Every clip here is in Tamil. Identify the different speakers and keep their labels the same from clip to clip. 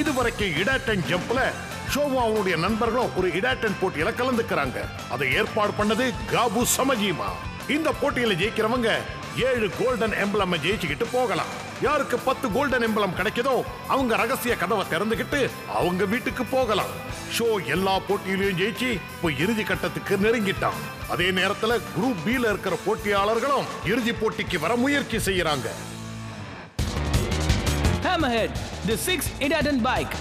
Speaker 1: இதுவரைக்கும் இடாட்டன் ஜம்ப்ல ஷோவும் அவனுடைய நண்பர்களும் ஒரு இடாட்டன் போட்டியில கலந்துக்கிறாங்க அதை ஏற்பாடு பண்ணது காபு சமஜீமா இந்த போட்டியில ஜெயிக்கிறவங்க ஏழு கோல்டன் எம்பளம் ஜெயிச்சுக்கிட்டு போகலாம் யாருக்கு பத்து கோல்டன் எம்பளம் கிடைக்குதோ அவங்க ரகசிய கதவை திறந்துகிட்டு அவங்க வீட்டுக்கு போகலாம் ஷோ எல்லா போட்டியிலையும் ஜெயிச்சு இப்போ இறுதி கட்டத்துக்கு நெருங்கிட்டான் அதே நேரத்துல குரூப் B ல இருக்கிற போட்டியாளர்களும் இறுதி போட்டிக்கு வர முயற்சி செய்யறாங்க
Speaker 2: Hammerhead, the sixth Idaten bike.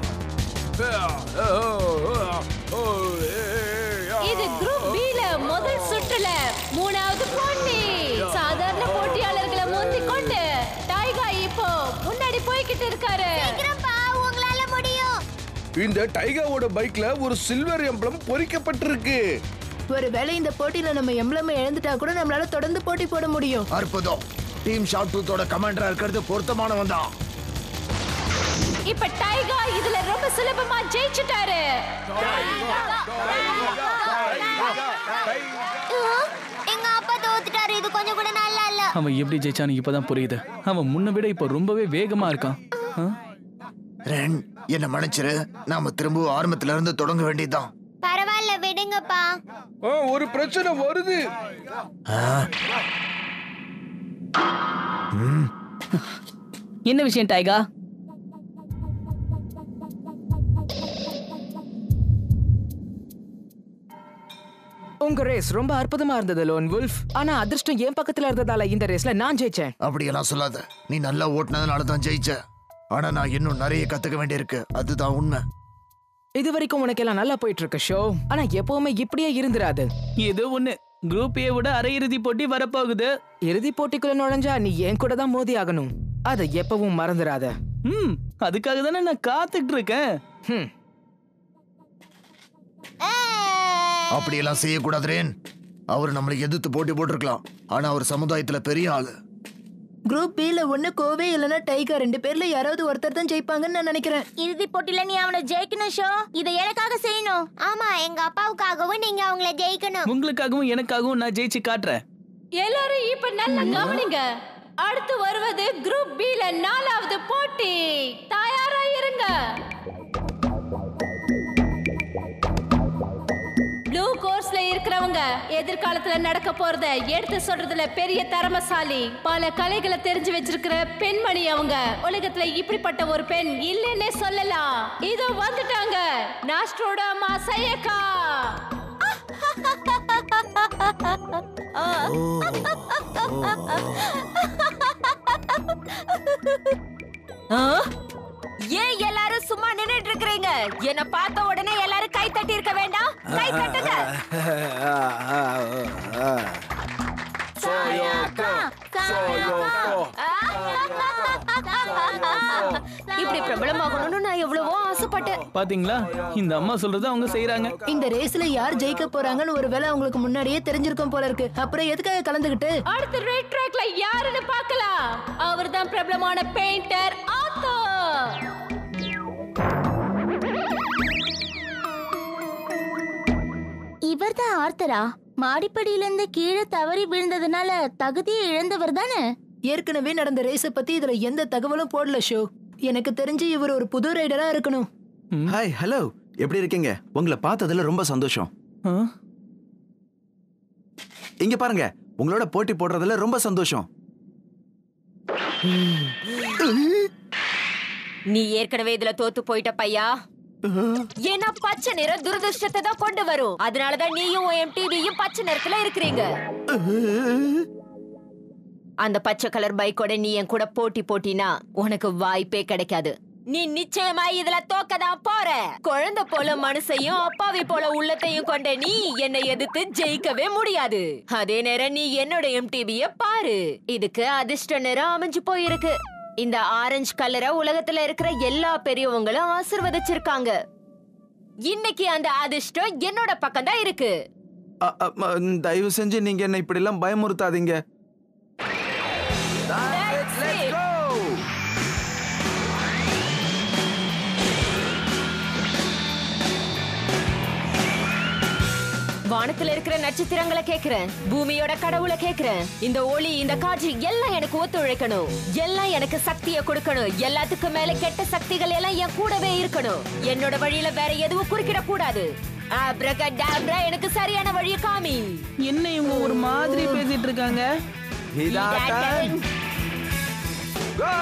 Speaker 3: இது குரூப் பி ல முதல் சுற்றுல மூணாவது போட்டி சாதாரண போட்டியாளர்களை முந்தி கொண்டு டைகா இப்போ முன்னாடி போய்கிட்டு இருக்காரு
Speaker 4: சீக்கிரம்ப்பா உங்களால முடியும்
Speaker 5: இந்த டைகாவோட பைக்ல ஒரு சில்வர் எம்பளம் பொறிக்கப்பட்டிருக்கு
Speaker 6: ஒருவேளை இந்த போட்டியில நம்ம எம்பளமை இழந்துட்டா கூட நம்மளால தொடர்ந்து போட்டி போட முடியும்
Speaker 7: அற்புதம் டீம் ஷார்ட் டூத்தோட கமாண்டரா இருக்கிறது பொருத்தமானவன் தான்
Speaker 3: இப்ப டைகா இதுல ரொம்ப சுலபமா ஜெயிச்சுட்டாரு
Speaker 4: எங்க அப்பா தோத்துட்டாரு இது கொஞ்சம் கூட நல்லா இல்ல
Speaker 2: அவன் எப்படி ஜெயிச்சான்னு இப்பதான் புரியுது அவன் முன்ன விட இப்போ ரொம்பவே வேகமா இருக்கான் ஆ?
Speaker 7: ரென் என்ன மன்னிச்சிரு நாம திரும்பவும் ஆரம்பத்துல இருந்து தொடங்க வேண்டியதுதான்
Speaker 4: பரவாயில்ல விடுங்கப்பா
Speaker 5: ஆ, ஒரு பிரச்சனை வருது
Speaker 8: என்ன விஷயம் டைகா
Speaker 9: உங்க ரேஸ் ரொம்ப அற்புதமா இருந்தது லோன் வுல்ஃப் ஆனா அதிர்ஷ்டம் என் பக்கத்துல இருந்ததால இந்த ரேஸ்ல நான் ஜெயிச்சேன்
Speaker 7: அப்படியெல்லாம் சொல்லாத நீ நல்லா ஓட்டுனதுனால தான் ஜெயிச்ச ஆனா நான் இன்னும் நிறைய கத்துக்க வேண்டியிருக்கு அதுதான் உண்மை
Speaker 9: இது வரைக்கும் உனக்கு எல்லாம் நல்லா போயிட்டு இருக்கு ஷோ ஆனா எப்பவுமே இப்படியே இருந்துராது
Speaker 2: ஏதோ ஒண்ணு குரூப் ஏ விட அரையிறுதி போட்டி வரப்போகுது
Speaker 9: இறுதி போட்டிக்குள்ள நுழைஞ்சா நீ என் கூட தான் மோதி ஆகணும் அதை எப்பவும் மறந்துடாத
Speaker 2: ம் அதுக்காக தானே நான் காத்துக்கிட்டு இருக்கேன்
Speaker 9: ஹம்.
Speaker 7: அப்படியெல்லாம் செய்யக்கூடாது ரேன் அவர் நம்மளை எதிர்த்து போட்டி போட்டிருக்கலாம் ஆனா அவர் சமுதாயத்துல பெரிய ஆளு
Speaker 6: குரூப் பி ல ஒண்ணு கோவே இல்லனா டைகா ரெண்டு பேர்ல யாராவது ஒருத்தர் தான் ஜெயிப்பாங்கன்னு நான் நினைக்கிறேன்
Speaker 4: இறுதி போட்டியில நீ அவனை ஜெயிக்கணும் ஷோ இதை எனக்காக செய்யணும் ஆமா எங்க அப்பாவுக்காகவும் நீங்க அவங்கள ஜெயிக்கணும்
Speaker 2: உங்களுக்காகவும் எனக்காகவும் நான் ஜெயிச்சு காட்டுறேன்
Speaker 3: எல்லாரும் இப்ப நல்லா கவனிங்க அடுத்து வருவது குரூப் பி ல நாலாவது போட்டி தயாரா இருங்க ப்ளூ கோர்ஸ்ல இருக்கிறவங்க எதிர்காலத்துல நடக்க போறத எடுத்து சொல்றதுல பெரிய திறமசாலி பல கலைகளை தெரிஞ்சு வச்சிருக்கிற பெண்மணி அவங்க உலகத்துல இப்படிப்பட்ட ஒரு பெண் இல்லைன்னே சொல்லலாம் இதோ வந்துட்டாங்க நாஸ்ட்ரோட மாசையக்கா
Speaker 8: ஆ? ஏன் எல்லாரும் சும்மா நின்னுட்டு இருக்கறீங்க என்ன பார்த்த உடனே எல்லாரும் கை தட்டி இருக்க வேண்டாம் கை தட்டுங்க இப்படி பிரபலமாகணும்னு நான் எவ்வளவோ ஆசைப்பட்டேன்
Speaker 2: பாத்தீங்களா இந்த அம்மா சொல்றது அவங்க செய்யறாங்க
Speaker 6: இந்த ரேஸ்ல யார் ஜெயிக்க போறாங்கன்னு ஒருவேளை அவங்களுக்கு முன்னாடியே தெரிஞ்சிருக்கும் போல இருக்கு அப்புறம் எதுக்காக கலந்துகிட்டு
Speaker 3: அடுத்த ரெட் ட்ராக்ல யாருன்னு பார்க்கலாம் அவர்தான் பிரபலமான பெயிண்டர் ஆத்தோ
Speaker 4: இவர்தான் ஆர்த்தரா மாடிப்படியில இருந்து கீழே தவறி விழுந்ததுனால தகுதியை இழந்தவர் தானே
Speaker 6: ஏற்கனவே நடந்த ரேஸ பத்தி இதுல எந்த தகவலும் போடல ஷோ எனக்கு தெரிஞ்சு இவர் ஒரு புது ரைடரா இருக்கணும்
Speaker 10: ஹாய் ஹலோ எப்படி இருக்கீங்க உங்களை பார்த்ததுல ரொம்ப சந்தோஷம்
Speaker 2: ஆ?
Speaker 10: இங்க பாருங்க உங்களோட போட்டி போடுறதுல ரொம்ப சந்தோஷம்
Speaker 8: நீ ஏற்கனவே இதுல தோத்து போயிட்ட பையா ஏன்னா பச்சை நிறம் துரதிருஷ்டத்தை தான் கொண்டு வரும் அதனாலதான் நீயும் உன் எம்டிவியும் பச்சை நிறத்துல இருக்கிறீங்க அந்த பச்சை கலர் பைக்கோட நீ என் கூட போட்டி போட்டினா உனக்கு வாய்ப்பே கிடைக்காது நீ நிச்சயமா இதுல தோக்கதான் போற குழந்தை போல மனசையும் அப்பாவி போல உள்ளத்தையும் கொண்ட நீ என்னை எதிர்த்து ஜெயிக்கவே முடியாது அதே நேரம் நீ என்னோட எம்டிவிய பாரு இதுக்கு அதிர்ஷ்ட நிறம் அமைஞ்சு போயிருக்கு இந்த ஆரஞ்சு கலரை உலகத்துல இருக்கிற எல்லா பெரியவங்களும் ஆசிர்வதிச்சிருக்காங்க இன்னைக்கு அந்த அதிர்ஷ்டம் என்னோட பக்கம் தான் இருக்கு
Speaker 10: அ, அ, ம, தயவு செஞ்சு நீங்க என்ன இப்படி எல்லாம் பயமுறுத்தாதீங்க
Speaker 8: வானத்துல இருக்கிற நட்சத்திரங்களை கேக்குறேன் பூமியோட கடவுளை கேக்குறேன் இந்த ஒளி இந்த காட்சி எல்லாம் எனக்கு ஒத்துழைக்கணும் எல்லாம் எனக்கு சக்தியை கொடுக்கணும் எல்லாத்துக்கும் மேல கெட்ட சக்திகள் எல்லாம் என் கூடவே இருக்கணும் என்னோட வழியில வேற எதுவும் குறுக்கிட கூடாது ஆப்ரகடாப்ரா, எனக்கு சரியான வழியை காமி
Speaker 2: என்ன இவங்க ஒரு மாதிரி பேசிட்டு இருக்காங்க
Speaker 10: இதாட்டன் கோ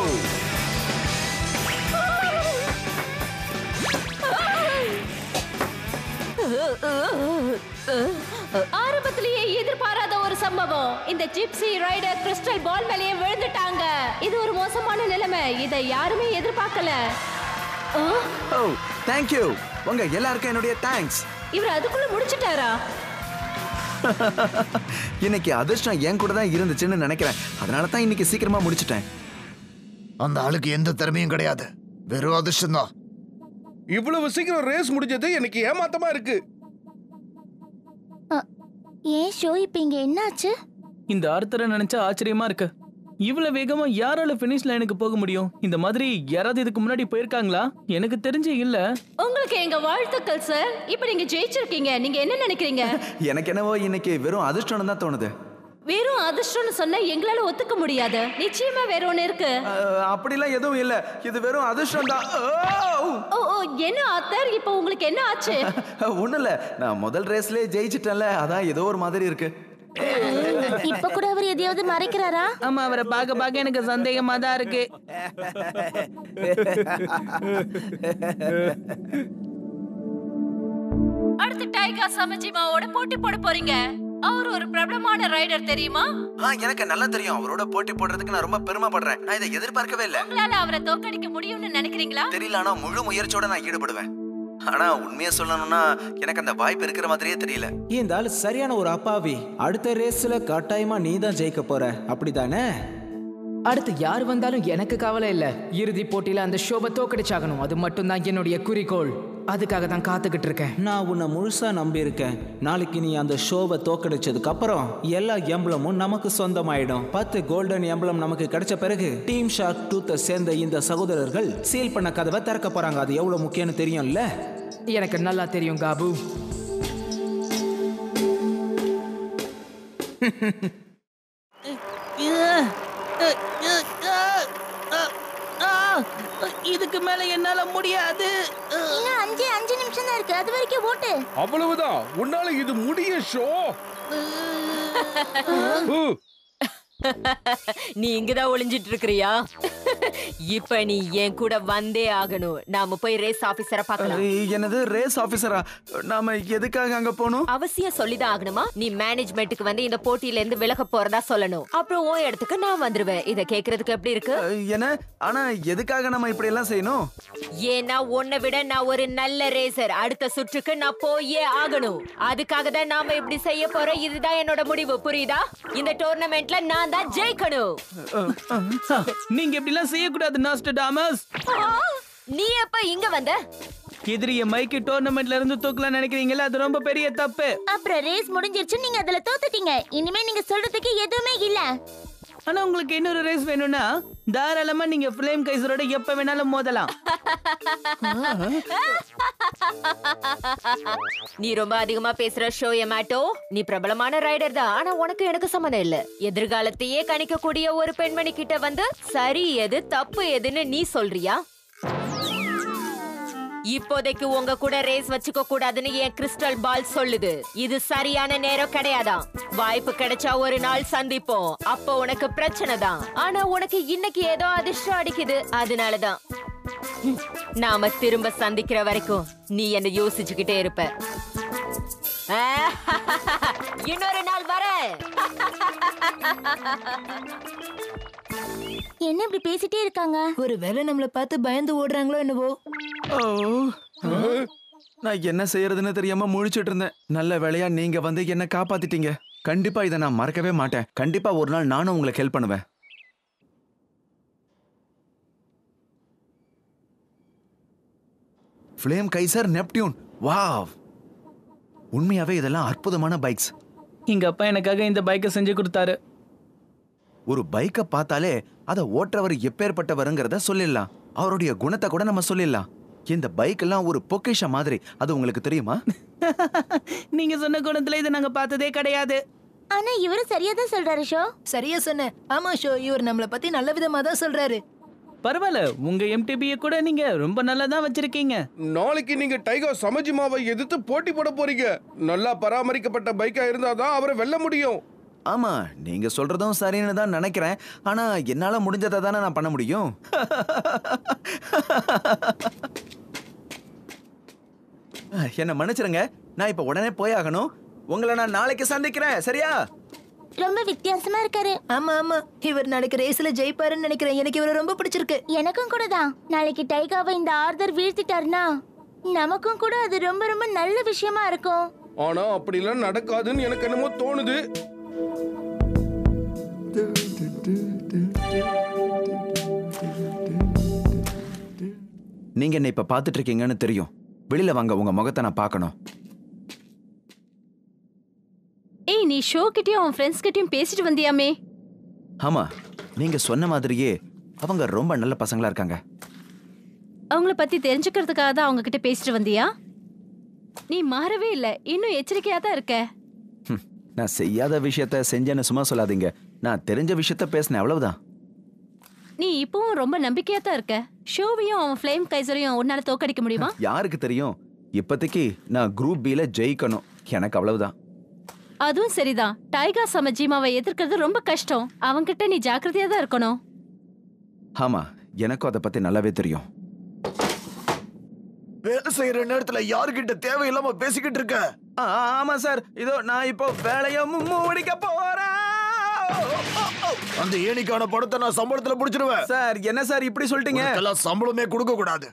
Speaker 3: ஆரம்பத்திலேயே எதிர்பாராத ஒரு சம்பவம் இந்த ஜிப்சி ரைடர் கிறிஸ்டல் பால் மேலேயே விழுந்துட்டாங்க இது ஒரு மோசமான நிலைமை இதை யாருமே எதிர்பார்க்கல ஆ,
Speaker 10: ஓ தேங்க் யூ உங்க எல்லாருக்கும் என்னுடைய தேங்க்ஸ்
Speaker 3: இவர் அதுக்குள்ள முடிச்சிட்டாரா
Speaker 10: இன்னைக்கு அதிர்ஷ்டம் என் கூட தான் இருந்துச்சுன்னு நினைக்கிறேன் அதனால தான் இன்னைக்கு சீக்கிரமா முடிச்சிட்டேன்
Speaker 7: அந்த ஆளுக்கு எந்த திறமையும் கிடையாது வெறும் அதிர்ஷ்டம் தான்
Speaker 5: இவ்வளவு சீக்கிரம் ரேஸ் முடிஞ்சது எனக்கு ஏமாத்தமா இருக்கு
Speaker 4: ஏன் ஷோ இப்ப இங்க என்னாச்சு
Speaker 2: இந்த அர்த்தரை நினைச்சா ஆச்சரியமா இருக்கு இவ்வளவு வேகமா யாரால பினிஷ் லைனுக்கு போக முடியும் இந்த மாதிரி யாராவது இதுக்கு முன்னாடி போயிருக்காங்களா எனக்கு தெரிஞ்சே இல்ல
Speaker 3: உங்களுக்கு எங்க வாழ்த்துக்கள் சார் இப்ப நீங்க ஜெயிச்சிருக்கீங்க நீங்க என்ன நினைக்கிறீங்க
Speaker 10: எனக்கு என்னவோ இன்னைக்கு வெறும் அதிர்ஷ்டம் தான் தோணுது
Speaker 3: வெறும் அதிர்ஷ்டம்னு சொன்னா எங்களால ஒத்துக்க முடியாது நிச்சயமா வேற ஒண்ணு இருக்கு
Speaker 10: அஹ், அப்படிலாம் எதுவும் இல்ல இது வெறும் அதிர்ஷ்டம் தான்
Speaker 3: ஓ ஓ என்ன ஆத்தர் இப்போ உங்களுக்கு என்ன ஆச்சு
Speaker 10: ஒண்ணும் இல்ல நான் முதல் ரேஸ்லயே ஜெயிச்சிட்டேன்ல அதான் ஏதோ ஒரு மாதிரி இருக்கு
Speaker 4: இப்ப கூட அவர் எதையாவது மறைக்கிறாரா
Speaker 2: ஆமா அவரை பார்க்க பார்க்க எனக்கு சந்தேகமா தான் இருக்கு
Speaker 3: அடுத்து டைகா சமஜிமாவோட போட்டி போட போறீங்க அவர் ஒரு பிரபலமான ரைடர் தெரியுமா
Speaker 10: ஆ எனக்கு நல்லா தெரியும் அவரோட போட்டி போடுறதுக்கு நான் ரொம்ப பெருமைப்படுறேன் நான் இதை எதிர்பார்க்கவே இல்ல
Speaker 3: உங்களால அவரை தோக்கடிக்க முடியும்னு நினைக்கிறீங்களா
Speaker 10: தெரியல ஆனா முழு முயற்சியோட நான் ஈடுபடுவேன் ஆனா உண்மையை சொல்லணும்னா எனக்கு அந்த வாய்ப்பு இருக்கிற மாதிரியே தெரியல
Speaker 11: இந்த ஆள் சரியான ஒரு அப்பாவி அடுத்த ரேஸ்ல கட்டாயமா நீ தான் ஜெயிக்க போற அப்படிதானே
Speaker 9: அடுத்து யார் வந்தாலும் எனக்கு கவலை இல்ல இறுதி போட்டியில அந்த ஷோவை தோக்கடிச்சாகணும் அது மட்டும்தான் என்னுடைய குறிக்கோள் அதுக்காக தான் காத்துக்கிட்டு இருக்கேன்
Speaker 11: நான் உன்னை முழுசா நம்பி இருக்கேன் நாளைக்கு நீ அந்த ஷோவை தோக்கடிச்சதுக்கு அப்புறம் எல்லா எம்பளமும் நமக்கு சொந்தமாயிடும் பத்து கோல்டன் எம்பளம் நமக்கு கிடைச்ச பிறகு டீம் ஷார்க் டூத்தை சேர்ந்த இந்த சகோதரர்கள் சீல் பண்ண கதவை திறக்க போறாங்க அது எவ்வளவு முக்கியம்னு தெரியும்ல
Speaker 9: எனக்கு நல்லா தெரியும் காபு
Speaker 2: இதுக்கு மேல என்னால முடியாது
Speaker 4: இன்னும் அஞ்சு அஞ்சு நிமிஷம் தான் இருக்கு அது வரைக்கும் ஓட்டு
Speaker 5: அவ்வளவுதான் உன்னால இது முடிய ஷோ
Speaker 8: நீ இங்கதான் ஒளிஞ்சிட்டு இருக்கிறியா இப்ப நீ என் கூட வந்தே ஆகணும் நாம போய் ரேஸ் ஆபீசரை பார்க்கலாம்
Speaker 10: அஹ், என்னது ரேஸ் ஆபீசரா நாம எதுக்காக அங்க போகணும்
Speaker 8: அவசியம் சொல்லிதான் ஆகணுமா நீ மேனேஜ்மெண்ட்டுக்கு வந்து இந்த போட்டியில இருந்து விலக போறதா சொல்லணும் அப்புறம் உன் இடத்துக்கு நான் வந்துருவேன் இத கேக்குறதுக்கு எப்படி இருக்கு
Speaker 10: அஹ், என்ன ஆனா எதுக்காக நம்ம இப்படி எல்லாம் செய்யணும்
Speaker 8: ஏன்னா உன்னை விட நான் ஒரு நல்ல ரேசர் அடுத்த சுற்றுக்கு நான் போயே ஆகணும் அதுக்காக தான் நாம இப்படி செய்ய போறோம் இதுதான் என்னோட முடிவு புரியுதா இந்த டோர்னமெண்ட்ல நான் தான் ஜெயிக்கணும்
Speaker 2: நீங்க இப்படி எல்லாம் செய்யக்கூடாது நாஸ்டடாமஸ்
Speaker 8: ஆ, நீ எப்ப இங்க வந்த
Speaker 2: எதிரிய மைக்கு டோர்னமெண்ட்ல இருந்து தூக்கலாம் நினைக்கிறீங்களா அது ரொம்ப பெரிய தப்பு
Speaker 4: அப்புறம் ரேஸ் முடிஞ்சிருச்சு நீங்க அதுல தோத்துட்டீங்க இனிமே நீங்க சொல்றதுக்கு எதுவுமே இல்ல
Speaker 2: ஆனா உங்களுக்கு இன்னொரு ரேஸ் வேணும்னா தாராளமா நீங்க ஃப்ளேம் கைசரோட எப்ப வேணாலும் மோதலாம்
Speaker 8: நீ ரொம்ப அதிகமா பேசுற ஷோ எமாட்டோ நீ பிரபலமான ரைடர் தான் ஆனா உனக்கு எனக்கு சம்மந்தம் இல்ல எதிர்காலத்தையே கணிக்கக்கூடிய ஒரு பெண்மணி கிட்ட வந்து சரி எது தப்பு எதுன்னு நீ சொல்றியா இப்போதைக்கு உங்க கூட ரேஸ் வச்சுக்க கூடாதுன்னு என் கிறிஸ்டல் பால் சொல்லுது இது சரியான நேரம் கிடையாதாம் வாய்ப்பு கிடைச்சா ஒரு நாள் சந்திப்போம் அப்போ உனக்கு பிரச்சனை தான் ஆனா உனக்கு இன்னைக்கு ஏதோ அதிர்ஷ்டம் அடிக்குது அதனாலதான் ஹம், நாம திரும்ப சந்திக்கிற வரைக்கும் நீ என்ன யோசிச்சுக்கிட்டே இருப்ப இன்னொரு நாள் வரேன்
Speaker 4: என்ன இப்படி பேசிட்டே இருக்காங்க
Speaker 6: ஒரு வேளை நம்மள பார்த்து பயந்து ஓடுறாங்களோ என்னவோ
Speaker 10: ஓ நான் என்ன செய்யறதுன்னு தெரியாம முழிச்சிட்டு இருந்தேன் நல்ல வேளையா நீங்க வந்து என்ன காப்பாத்திட்டீங்க கண்டிப்பா இதை நான் மறக்கவே மாட்டேன் கண்டிப்பா ஒரு நாள் நானும் உங்களுக்கு ஹெல்ப் பண்ணுவேன் ஃப்ளேம் கைசர் நெப்டியூன் வாவ் உண்மையாவே இதெல்லாம் அற்புதமான பைக்ஸ்
Speaker 2: எங்க அப்பா எனக்காக இந்த பைக்கை செஞ்சு கொடுத்தாரு
Speaker 10: ஒரு பைக்கை பார்த்தாலே அதை ஓட்டுறவர் எப்பேற்பட்டவருங்கிறத சொல்லிடலாம் அவருடைய குணத்தை கூட நம்ம சொல்லிடலாம் இந்த பைக் எல்லாம் ஒரு பொக்கிஷம் மாதிரி அது உங்களுக்கு தெரியுமா
Speaker 2: நீங்க சொன்ன குணத்துல இதை நாங்க பார்த்ததே கிடையாது
Speaker 4: ஆனா இவரு சரியா தான் சொல்றாரு ஷோ
Speaker 6: சரியா சொன்ன ஆமா ஷோ இவர் நம்மள பத்தி நல்ல விதமா தான் சொல்றாரு
Speaker 2: பரவாயில்ல உங்க எம்டிபியை கூட நீங்க ரொம்ப நல்லா தான் வச்சிருக்கீங்க
Speaker 5: நாளைக்கு நீங்க டைகர் சமஜிமாவை எதிர்த்து போட்டி போட போறீங்க நல்லா பராமரிக்கப்பட்ட பைக்கா இருந்தாதான் அவரை வெல்ல முடியும்
Speaker 10: ஆமா நீங்க சொல்றதும் சரின்னு தான் நினைக்கிறேன் ஆனா என்னால முடிஞ்சதை தானே நான் பண்ண முடியும் என்ன மன்னிச்சிருங்க நான் இப்ப உடனே போய் ஆகணும் உங்களை நான் நாளைக்கு சந்திக்கிறேன் சரியா
Speaker 4: ரொம்ப வித்தியாசமா இருக்காரு
Speaker 6: ஆமா ஆமா இவர் நாளைக்கு ரேஸ்ல ஜெயிப்பாருன்னு நினைக்கிறேன் எனக்கு இவரை ரொம்ப பிடிச்சிருக்கு
Speaker 4: எனக்கும் கூட தான் நாளைக்கு டைகாவை இந்த ஆர்தர் வீழ்த்திட்டாருன்னா நமக்கும் கூட அது ரொம்ப ரொம்ப நல்ல விஷயமா இருக்கும்
Speaker 5: ஆனா அப்படிலாம் நடக்காதுன்னு எனக்கு என்னமோ தோணுது
Speaker 10: நீங்க என்ன இப்ப பாத்துட்டு இருக்கீங்கன்னு தெரியும் வெளியில வாங்க உங்க முகத்தை நான் பார்க்கணும்
Speaker 3: ஏய் நீ ஷோ கிட்டயும் அவன் ஃப்ரெண்ட்ஸ் கிட்டயும் பேசிட்டு வந்தியாமே
Speaker 10: ஆமா நீங்க சொன்ன மாதிரியே அவங்க ரொம்ப நல்ல பசங்களா இருக்காங்க
Speaker 3: அவங்கள பத்தி தெரிஞ்சுக்கிறதுக்காக தான் அவங்க கிட்ட பேசிட்டு வந்தியா நீ மாறவே இல்ல இன்னும் எச்சரிக்கையா தான் இருக்க
Speaker 10: ஹம், நான் செய்யாத விஷயத்த செஞ்சேன்னு சும்மா சொல்லாதீங்க நான் தெரிஞ்ச விஷயத்த பேசினேன் அவ்வளவுதான்
Speaker 3: நீ இப்பவும் ரொம்ப நம்பிக்கையா தான் இருக்க ஷோவையும் அவன் ஃப்ளேம் கைசரையும் உன்னால தோக்கடிக்க முடியுமா
Speaker 10: யாருக்கு தெரியும் இப்போதைக்கு நான் குரூப் பில ஜெயிக்கணும் எனக்கு அவ்வளவுதான்
Speaker 3: அதுவும் சரிதான் டைகா சமஜிமாவை எதிர்க்கிறது ரொம்ப கஷ்டம் அவன்கிட்ட நீ ஜாக்கிரதையா தான் இருக்கணும்
Speaker 10: ஆமா எனக்கும் அதை பத்தி நல்லாவே தெரியும்
Speaker 7: வேலை செய்யற நேரத்துல யாருக்கிட்ட தேவையில்லாம பேசிக்கிட்டு இருக்க
Speaker 10: ஆ, ஆமா சார் இதோ நான் இப்போ வேலையை மு- முடிக்க போறேன்
Speaker 7: அந்த ஏணிக்கான படத்தை நான் சம்பளத்துல புடிச்சிருவேன்
Speaker 10: சார் என்ன சார் இப்படி சொல்லிட்டீங்க
Speaker 7: உனக்கெல்லாம் சம்பளமே கொடுக்க கூடாது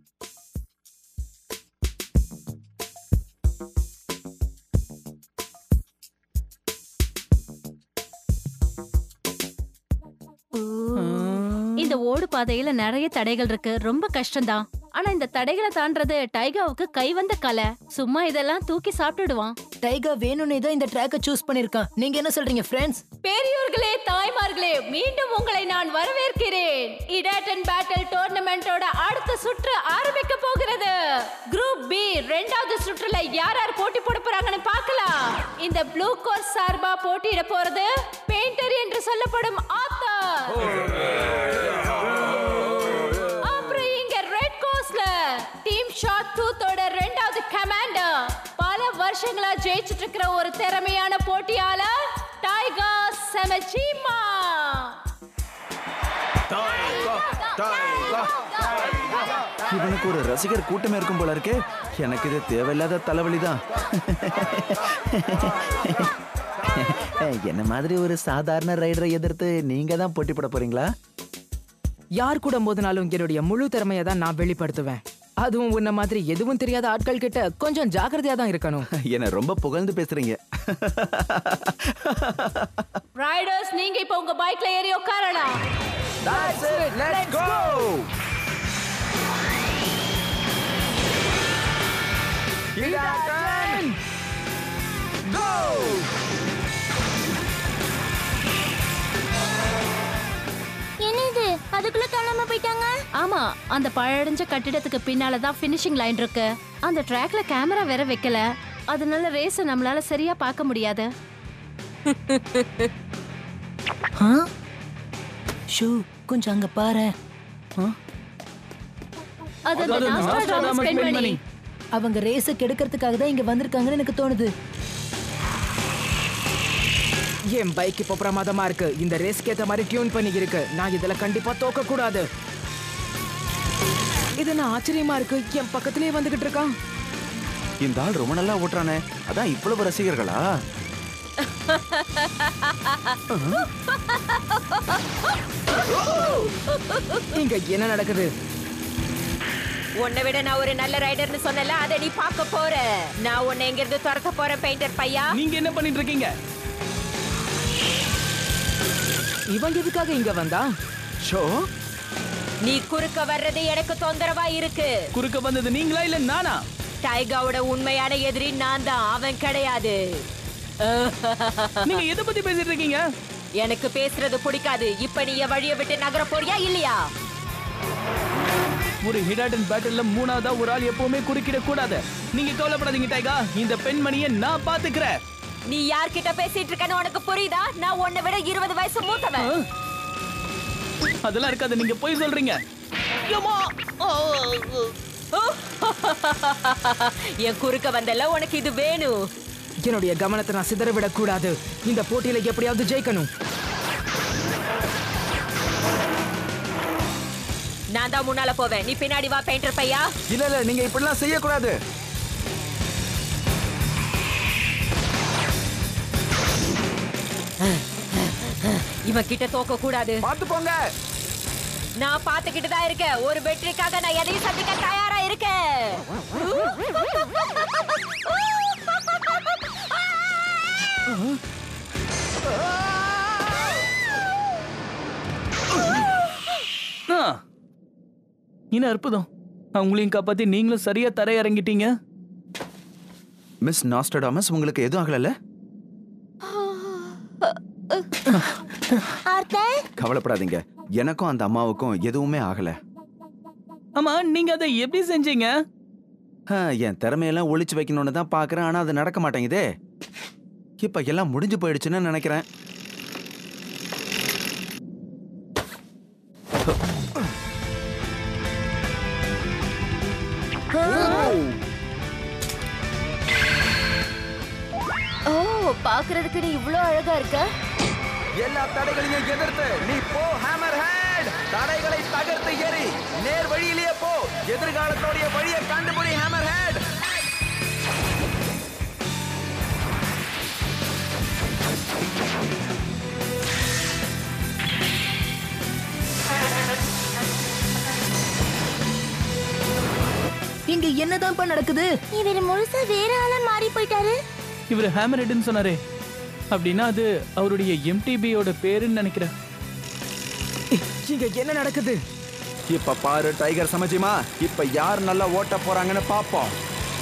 Speaker 3: இந்த ஓடு பாதையில நிறைய தடைகள் இருக்கு ரொம்ப கஷ்டம்தான் ஆனா இந்த தடைகளை தாண்டறது டைகாவுக்கு கைவந்த கலை சும்மா இதெல்லாம் தூக்கி சாப்பிட்டுடுவான்
Speaker 6: டைகா வேணும்னே தான் இந்த ட்ராக்கை சூஸ் பண்ணிருக்கான் நீங்க என்ன சொல்றீங்க ஃப்ரெண்ட்ஸ்
Speaker 3: பெரியோர்களே தாய்மார்களே மீண்டும் உங்களை நான் வரவேற்கிறேன் இடாட்டன் பேட்டில் டோர்னமெண்டோட அடுத்த சுற்று ஆரம்பிக்க போகிறது குரூப் பி ரெண்டாவது சுற்றுல யார் யார் போட்டி போட போறாங்கன்னு பார்க்கலாம் இந்த ப்ளூ கோர்ஸ் சார்பா போட்டியிட போறது பெயிண்டர் என்று சொல்லப்படும் ஆத்தர் அப்புறம் இங்க ரெட் கோர்ஸ்ல டீம் ஷாட் டூத்தோட ரெண்டாவது கமாண்டர் பல வருஷங்களா ஜெயிச்சிட்டு இருக்கிற ஒரு திறமையான போட்டியாளர் டைகர் செமச்சிமா
Speaker 10: இவனுக்கு ஒரு ரசிகர் கூட்டமே இருக்கும் போல இருக்கே எனக்கு இது தேவையில்லாத தலைவலி தான் என்ன மாதிரி ஒரு சாதாரண ரைடரை எதிர்த்து நீங்க தான் போட்டி போட போறீங்களா
Speaker 9: யார் கூட மோதினாலும் என்னுடைய முழு திறமையை தான் நான் வெளிப்படுத்துவேன் அதுவும் உன்ன மாதிரி எதுவும் தெரியாத ஆட்கள் கிட்ட கொஞ்சம் ஜாக்கிரதையா தான் இருக்கணும்
Speaker 10: என்ன ரொம்ப புகழ்ந்து பேசுறீங்க
Speaker 3: ரைடர்ஸ் நீங்க இப்ப உங்க பைக்ல ஏறி உட்காரலாம்
Speaker 10: Let's go!
Speaker 4: என்ன இது அதுக்குள்ள காணாம போயிட்டாங்க
Speaker 3: ஆமா அந்த பழடைஞ்ச கட்டிடத்துக்கு பின்னால தான் ஃபினிஷிங் லைன் இருக்கு அந்த ட்ராக்ல கேமரா வேற வைக்கல அதனால ரேஸ நம்மளால சரியா பார்க்க முடியாது
Speaker 6: ஆ ஷூ கொஞ்சம் அங்க பாரு
Speaker 3: அது அந்த
Speaker 2: அது
Speaker 3: நாஸ்டாடாமஸ்
Speaker 2: நாஸ்டாடாமஸ்
Speaker 3: பெண்மணி
Speaker 2: பெண்மணி.
Speaker 6: அவங்க ரேஸ கெடுக்கிறதுக்காக தான் இங்க வந்திருக்காங்கன்னு எனக்கு தோணுது
Speaker 9: என் பைக் இப்போ பிரமாதமா இருக்கு இந்த ரேஸ்க்கு ஏத்த மாதிரி டியூன் பண்ணி இருக்கு நான் இதுல கண்டிப்பா தோக்க கூடாது இது நான் ஆச்சரியமா இருக்கு என் பக்கத்திலேயே வந்துகிட்டு இருக்கான்
Speaker 10: இந்த ஆள் ரொம்ப நல்லா ஓட்டுறானே அதான் இவ்வளவு ரசிகர்களா
Speaker 9: இங்க என்ன நடக்குது
Speaker 8: உன்னை விட நான் ஒரு நல்ல ரைடர்னு சொன்னல அதை நீ பார்க்க போற நான் உன்னை எங்க இருந்து துரத்த போறேன் பெயிண்டர் பையா
Speaker 2: நீங்க என்ன பண்ணிட்டு இருக்கீங்க
Speaker 9: இவங்க எதுக்காக இங்க வந்தா
Speaker 10: ஷோ
Speaker 8: நீ குறுக்க வர்றது எனக்கு தொந்தரவா இருக்கு
Speaker 2: குறுக்க வந்தது நீங்களா இல்ல நானா
Speaker 8: டைகாவோட உண்மையான எதிரி நான் தான் அவன் கிடையாது
Speaker 2: நீங்க எதை பத்தி பேசிட்டு இருக்கீங்க
Speaker 8: எனக்கு பேசுறது பிடிக்காது இப்ப நீ என் வழியை விட்டு நகர போறியா இல்லையா
Speaker 2: ஒரு ஹிடாடன் பேட்டில்ல மூணாவதா ஒரு ஆள் எப்பவுமே குறுக்கிட கூடாது நீங்க கவலைப்படாதீங்க டைகா இந்த பெண்மணியை நான் பாத்துக்கிறேன்
Speaker 8: நீ யார்கிட்ட பேசிட்டு இருக்கன்னு உனக்கு புரியுதா நான் உன்னை விட இருபது வயசு மூத்தவன்
Speaker 2: அதெல்லாம் இருக்காது நீங்க போய் சொல்றீங்க யம்மா! ஆ!
Speaker 8: என் குறுக்க வந்தல உனக்கு இது வேணும்
Speaker 9: என்னுடைய கவனத்தை நான் சிதறவிடக் கூடாது இந்த போட்டியில எப்படியாவது ஜெயிக்கணும்
Speaker 8: நான் தான் முன்னால போவேன் நீ பின்னாடி வா பெயிண்டர் பையா
Speaker 10: இல்ல இல்ல நீங்க இப்படிலாம் செய்யக்கூடாது
Speaker 8: இவன் கிட்ட தோக்க கூடாது
Speaker 10: பாத்து போங்க
Speaker 8: நான் பாத்துக்கிட்டு தான் இருக்கேன் ஒரு வெற்றிக்காக நான் எதையும் சந்திக்க தயாரா இருக்கேன்
Speaker 2: ஆ. என்ன அற்புதம் அவங்களையும் காப்பாத்தி நீங்களும் சரியா தரை இறங்கிட்டீங்க
Speaker 10: மிஸ் நாஸ்டடாமஸ் உங்களுக்கு எதுவும் ஆகலல்ல
Speaker 4: ஆர்த்தர்
Speaker 10: கவலைப்படாதீங்க எனக்கும் அந்த அம்மாவுக்கும் எதுவுமே ஆகல
Speaker 2: ஆமா நீங்க அதை எப்படி செஞ்சீங்க
Speaker 10: ஆ, என் திறமையெல்லாம் ஒளிச்சு வைக்கணும்னு தான் பாக்குறேன் ஆனா அது நடக்க மாட்டேங்குதே இப்ப எல்லாம் முடிஞ்சு போயிடுச்சுன்னு நினைக்கிறேன்
Speaker 3: ஓ பாக்குறதுக்கு நீ இவ்ளோ அழகா இருக்க
Speaker 10: எல்லா தடைகளையும் எதிர்த்து நீ போ ஹேமர் ஹேட் தடைகளை தகர்த்து எறி நேர் வழியிலேயே போ எதிர்காலத்தோடைய வழியை கண்டுபிடி ஹேமர் ஹேட்
Speaker 6: இங்க என்னதான்ப்பா நடக்குது
Speaker 4: இவர் முழுசா வேற ஆளா மாறி போயிட்டாரு
Speaker 2: இவர் ஹேமர் ஹெட்னு சொன்னாரே அப்படின்னா அது அவருடைய எம்டிபியோட பேருன்னு நினைக்கிறேன்
Speaker 9: இங்க என்ன நடக்குது
Speaker 10: இப்ப பாரு டைகர் சமஜிமா இப்ப யார் நல்லா ஓட்ட போறாங்கன்னு பாப்போம்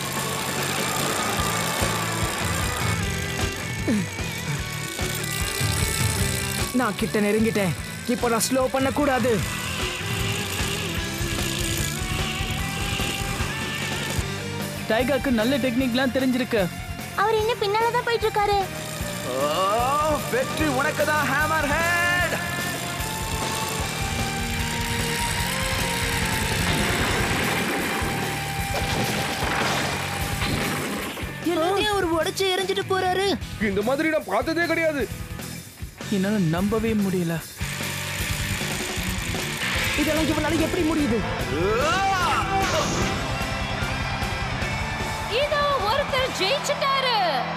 Speaker 9: நான் கிட்ட நெருங்கிட்டேன் இப்போ நான் ஸ்லோ பண்ண கூடாது
Speaker 2: டைகாக்கு நல்ல டெக்னிக்லாம் தெரிஞ்சிருக்கு
Speaker 4: அவர் இன்னும் பின்னாலதான் போயிட்டு இருக்காரு
Speaker 10: வெற்றி உனக்கு தான் ஹேமர் ஹேட்
Speaker 6: எல்லாத்தையும் அவர் உடைச்சு எரிஞ்சிட்டு போறாரு
Speaker 5: இந்த மாதிரி நான் பார்த்ததே கிடையாது
Speaker 2: என்னால நம்பவே முடியல
Speaker 9: இதெல்லாம் இவனால எப்படி முடியுது
Speaker 3: இதோ ஒருத்தர் ஜெயிச்சுட்டாரு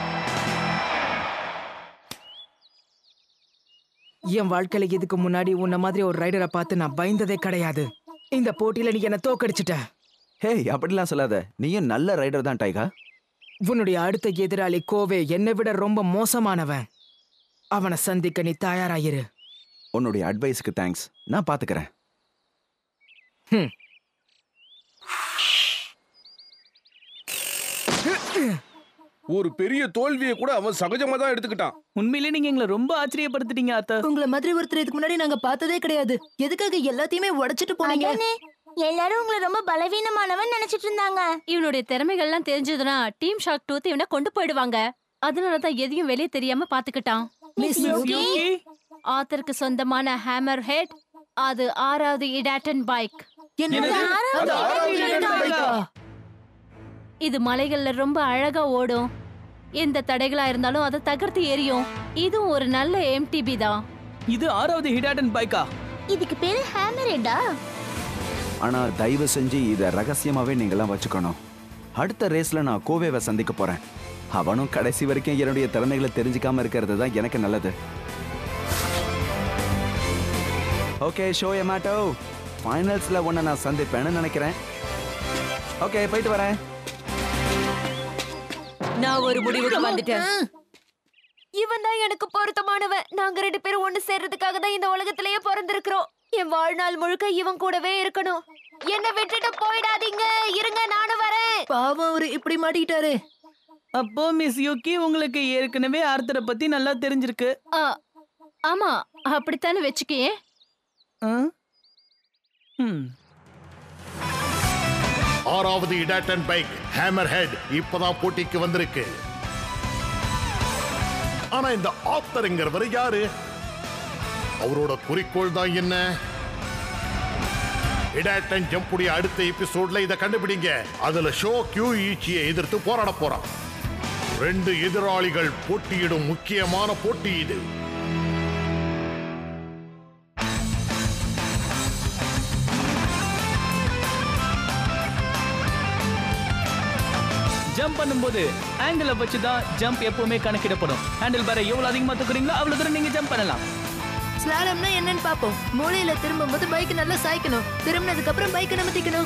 Speaker 9: என் வாழ்க்கையில இதுக்கு முன்னாடி உன்ன மாதிரி ஒரு ரைடரை பார்த்து நான் பயந்ததே கிடையாது இந்த போட்டியில நீ என்ன தோக்கடிச்சிட்ட
Speaker 10: ஹேய் அப்படிலாம் சொல்லாத நீயும் நல்ல ரைடர் தான் டைகா
Speaker 9: உன்னுடைய அடுத்த எதிராளி கோவே என்னை விட ரொம்ப மோசமானவன் அவனை சந்திக்க நீ தயாராயிரு
Speaker 10: உன்னுடைய அட்வைஸ்க்கு தேங்க்ஸ் நான் பாத்துக்கிறேன்
Speaker 9: ஹம்.
Speaker 5: ஒரு பெரிய தோல்வியை கூட அவன் சகஜமா தான் எடுத்துக்கிட்டான்
Speaker 2: உண்மையிலே நீங்க எங்களை ரொம்ப ஆச்சரியப்படுத்திட்டீங்க அத்தா
Speaker 6: உங்களை மாதிரி ஒருத்தர் இதுக்கு முன்னாடி நாங்க பார்த்ததே கிடையாது எதுக்காக எல்லாத்தையுமே உடைச்சிட்டு போனீங்க
Speaker 4: அதானே எல்லாரும் உங்களை ரொம்ப பலவீனமானவன் நினைச்சிட்டு இருந்தாங்க
Speaker 3: இவனுடைய திறமைகள்லாம் தெரிஞ்சதுன்னா டீம் ஷாக் டூத் இவனை கொண்டு போயிடுவாங்க அதனால தான் எதையும் வெளியே தெரியாம பாத்துக்கிட்டான்
Speaker 6: மிஸ் யோகி
Speaker 3: ஆத்தருக்கு சொந்தமான ஹேமர் ஹெட் அது ஆறாவது இடாட்டன் பைக்
Speaker 6: என்னது
Speaker 5: அது ஆறாவது இடம் பைக்கா?
Speaker 3: இது மலைகள்ல ரொம்ப அழகா ஓடும் எந்த தடைகளா இருந்தாலும் அதை தகர்த்து எரியும் இதுவும் ஒரு நல்ல எம்டிபி தான்
Speaker 2: இது ஆறாவது ஹிடாடன் பைக்கா
Speaker 4: இதுக்கு பேரு ஹேமரேடா
Speaker 10: ஆனா தயவு செஞ்சு இத ரகசியமாவே நீங்களாம் வச்சுக்கணும் அடுத்த ரேஸ்ல நான் கோவேவை சந்திக்க போறேன் அவனும் கடைசி வரைக்கும் என்னுடைய திறமைகளை தெரிஞ்சுக்காம இருக்கிறது தான் எனக்கு நல்லது ஓகே ஷோ எமாட்டோ ஃபைனல்ஸ்ல உன்னை நான் சந்திப்பேன்னு நினைக்கிறேன் ஓகே போயிட்டு வரேன்
Speaker 8: நான் ஒரு முடிவுக்கு வந்துட்டேன் இவன் தான் எனக்கு பொருத்தமானவன் நாங்க ரெண்டு பேரும் ஒண்ணு சேர்றதுக்காக தான் இந்த உலகத்திலேயே பிறந்திருக்கிறோம் என் வாழ்நாள் முழுக்க இவன் கூடவே இருக்கணும் என்ன விட்டுட்டு போயிடாதீங்க இருங்க நானும் வரேன்
Speaker 6: பாவம் அவரு இப்படி மாட்டிக்கிட்டாரு
Speaker 2: அப்போ மிஸ் யூகி உங்களுக்கு ஏற்கனவே ஆர்த்தரை பத்தி நல்லா தெரிஞ்சிருக்கு
Speaker 3: ஆ, ஆமா அப்படித்தானே வச்சுக்கேன்
Speaker 2: ஆ? ம்
Speaker 1: ஆறாவது இடாட்டன் பைக் ஹேமர் ஹெட் இப்பதான் போட்டிக்கு வந்திருக்கு ஆனா இந்த ஆத்தருங்கிறவர் யாரு அவரோட குறிக்கோள் தான் என்ன இடாட்டன் ஜம்புடைய அடுத்த எபிசோட்ல இதை கண்டுபிடிங்க அதுல ஷோ கியூ ஈச்சியை எதிர்த்து போராட போறான் ரெண்டு எதிராளிகள் போட்டியிடும் முக்கியமான போட்டி இது
Speaker 2: ஜம்ப் பண்ணும்போது ஆங்கிளை வச்சு தான் ஜம்ப் எப்பவுமே கணக்கிடப்படும் ஹேண்டில் பாரை எவ்வளவு அதிகமா தூக்குறீங்களோ அவ்வளவு தூரம் நீங்க ஜம்ப் பண்ணலாம்
Speaker 6: ஸ்லாலம்னா என்னன்னு பாப்போம் மூலையில திரும்பும்போது பைக் நல்லா சாய்க்கணும் திரும்பினதுக்கு அப்புறம் பைக்கை நிமித்திக்கணும்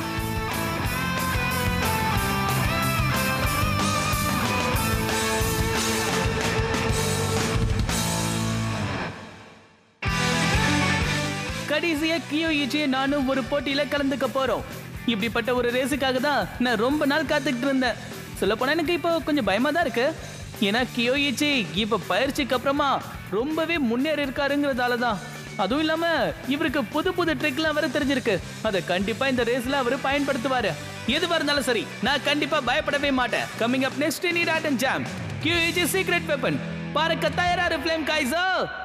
Speaker 2: கடைசியா கியோ ஈச்சியை நானும் ஒரு போட்டியில கலந்துக்க போறோம் இப்படிப்பட்ட ஒரு ரேஸுக்காக தான் நான் ரொம்ப நாள் காத்துக்கிட்டு இருந்தேன் சொல்ல போனா எனக்கு இப்போ கொஞ்சம் பயமா தான் இருக்கு ஏன்னா கியோ ஈச்சி இப்ப பயிற்சிக்கு அப்புறமா ரொம்பவே முன்னேறி இருக்காருங்கிறதால தான் அதுவும் இல்லாம இவருக்கு புது புது ட்ரிக்லாம் வேற தெரிஞ்சிருக்கு அதை கண்டிப்பா இந்த ரேஸ்ல அவரு பயன்படுத்துவாரு எதுவா இருந்தாலும் சரி நான் கண்டிப்பா பயப்படவே மாட்டேன் coming up next in and jam Q each secret weapon பாருக்க தயாரா ஃப்ளேம் காய்ஸோ